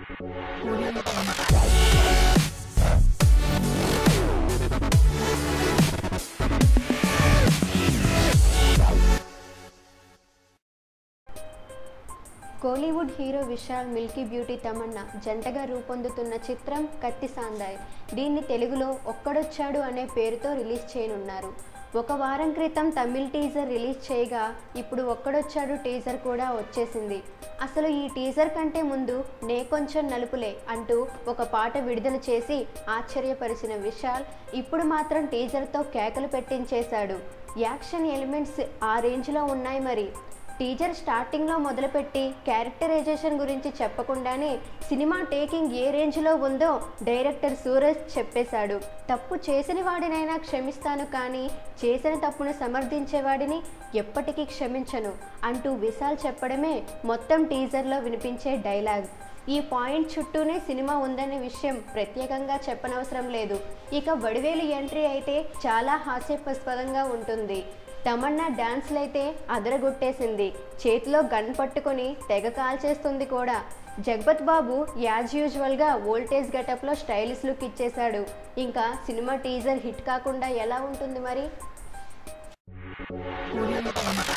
Kollywood hero Vishal milky beauty Tamannaah జంటగా రూపొందుతున్న చిత్రం కత్తి సాందాయ్ దీన్ని తెలుగులో ఒక్కడొచ్చాడు అనే పేరుతో రిలీజ్ చేయనున్నారు ఒక వారం క్రితం తమిళ్ టీజర్ రిలీజ్ చేయగా ఇప్పుడు ఒక్కడొచ్చాడు టీజర్ కూడా వచ్చేసింది అసలు ఈ టీజర్ కంటే ముందు నే కొంచెం నలుపులే అంటూ ఒక పాట విడుదల చేసి ఆశ్చర్యపరిచిన విశాల్ ఇప్పుడు మాత్రం టీజర్తో కేకలు పెట్టించేశాడు యాక్షన్ ఎలిమెంట్స్ ఆ రేంజ్లో ఉన్నాయి మరి టీజర్ స్టార్టింగ్లో మొదలుపెట్టి క్యారెక్టరైజేషన్ గురించి చెప్పకుండానే సినిమా టేకింగ్ ఏ రేంజ్లో ఉందో డైరెక్టర్ సూరజ్ చెప్పేశాడు తప్పు చేసిన వాడినైనా క్షమిస్తాను కానీ చేసిన తప్పును సమర్థించేవాడిని ఎప్పటికీ క్షమించను అంటూ విశాల్ చెప్పడమే మొత్తం టీజర్లో వినిపించే డైలాగ్ ఈ పాయింట్ చుట్టూనే సినిమా ఉందనే విషయం ప్రత్యేకంగా చెప్పనవసరం లేదు ఇక వడివేలు ఎంట్రీ అయితే చాలా హాస్యాస్పదంగా ఉంటుంది తమన్నా డాన్స్లైతే అదరగొట్టేసింది చేతిలో గన్ పట్టుకొని తెగ కాల్చేస్తుంది కూడా జగపత్ బాబు యాజ్ యూజువల్గా వోల్టేజ్ గెటప్లో స్టైలిష్ లుక్ ఇచ్చేశాడు ఇంకా సినిమా టీజర్ హిట్ కాకుండా ఎలా ఉంటుంది మరి